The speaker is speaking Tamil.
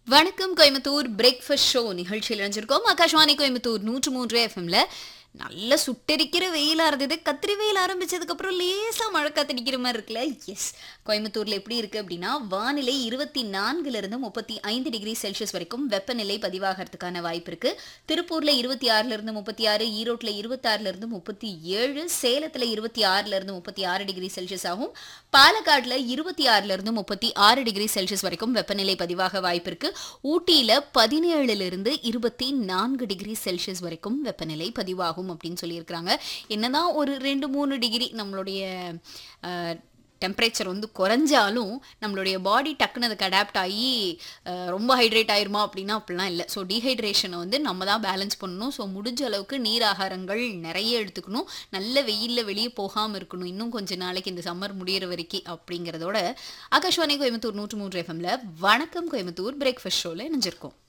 வணக்கம் கோயம்புத்தூர் பிரேக்ஃபாஸ்ட் ஷோ நிகழ்ச்சியில் இணைஞ்சிருக்கோம் ஆகாஷ்வாணி கோயம்புத்தூர் நூற்று மூன்று எஃப்எம்ல நல்ல சுட்டெரிக்கிற வெயிலாக இருந்தது கத்திரி வெயில் ஆரம்பிச்சதுக்கப்புறம் லேசாக மழை காத்தடிக்கிற மாதிரி இருக்குல்ல எஸ் கோயம்புத்தூரில் எப்படி இருக்குது அப்படின்னா வானிலை இருபத்தி நான்குலேருந்து முப்பத்தி ஐந்து டிகிரி செல்சியஸ் வரைக்கும் வெப்பநிலை பதிவாகிறதுக்கான வாய்ப்பு இருக்குது திருப்பூரில் இருபத்தி ஆறுலேருந்து முப்பத்தி ஆறு ஈரோட்டில் இருபத்தாறுலேருந்து முப்பத்தி ஏழு சேலத்தில் இருபத்தி ஆறுலேருந்து முப்பத்தி ஆறு டிகிரி செல்சியஸ் ஆகும் பாலக்காட்டில் இருபத்தி ஆறுலேருந்து முப்பத்தி ஆறு டிகிரி செல்சியஸ் வரைக்கும் வெப்பநிலை பதிவாக வாய்ப்பு இருக்கு ஊட்டியில் பதினேழுலேருந்து இருபத்தி நான்கு டிகிரி செல்சியஸ் வரைக்கும் வெப்பநிலை பதிவாகும் அப்படின்னு சொல்லியிருக்கிறாங்க என்னதான் ஒரு ரெண்டு மூணு டிகிரி நம்மளுடைய டெம்பரேச்சர் வந்து குறைஞ்சாலும் நம்மளுடைய பாடி டக்குன்னு அதுக்கு அடாப்ட் ஆகி அஹ், ரொம்ப ஹைட்ரேட் ஆயிருமா அப்படின்னா அப்படிலாம் இல்லை ஸோ டீஹைட்ரேஷனை வந்து நம்ம தான் பேலன்ஸ் பண்ணணும் ஸோ முடிஞ்ச அளவுக்கு நீர் ஆகாரங்கள் நிறைய எடுத்துக்கணும் நல்ல வெயிலில் வெளியே போகாமல் இருக்கணும் இன்னும் கொஞ்ச நாளைக்கு இந்த சம்மர் முடியிற வரைக்கும் அப்படிங்கிறதோட ஆகாஷ்வாணி கோயம்புத்தூர் நூற்று மூன்று எஃப்எம்ல வணக்கம் கோயம்புத்தூர் பிரேக்ஃபாஸ்ட் ஷோவில் இணைஞ்சிருக்கோம்